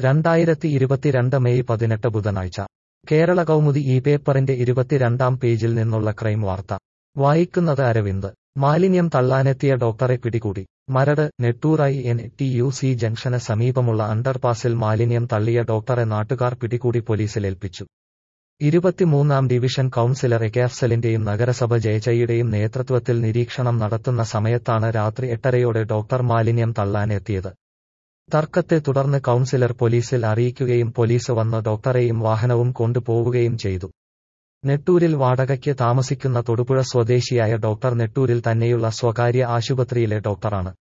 രണ്ടായിരത്തി ഇരുപത്തിരണ്ട് മെയ് പതിനെട്ട് ബുധനാഴ്ച കേരള കൗമുദി ഈ പേപ്പറിന്റെ ഇരുപത്തിരണ്ടാം പേജിൽ നിന്നുള്ള ക്രൈം വാർത്ത വായിക്കുന്നത് അരവിന്ദ് മാലിന്യം തള്ളാനെത്തിയ ഡോക്ടറെ പിടികൂടി മരട് നെട്ടൂറായി എൻ ടി യു സി ജംഗ്ഷന് സമീപമുള്ള അണ്ടർപാസിൽ മാലിന്യം തള്ളിയ ഡോക്ടറെ നാട്ടുകാർ പിടികൂടി പോലീസിലേൽപ്പിച്ചു ഇരുപത്തിമൂന്നാം ഡിവിഷൻ കൌൺസിലർ എക്കാഫ്സലിന്റെയും നഗരസഭ ജയചയുടെയും നേതൃത്വത്തിൽ നിരീക്ഷണം നടത്തുന്ന സമയത്താണ് രാത്രി എട്ടരയോടെ ഡോക്ടർ മാലിന്യം തള്ളാനെത്തിയത് തർക്കത്തെ തുടർന്ന് കൌൺസിലർ പോലീസിൽ അറിയിക്കുകയും പോലീസ് വന്ന് ഡോക്ടറെയും വാഹനവും കൊണ്ടുപോവുകയും ചെയ്തു നെട്ടൂരിൽ വാടകയ്ക്ക് താമസിക്കുന്ന തൊടുപുഴ സ്വദേശിയായ ഡോക്ടർ നെട്ടൂരിൽ തന്നെയുള്ള സ്വകാര്യ ആശുപത്രിയിലെ ഡോക്ടറാണ്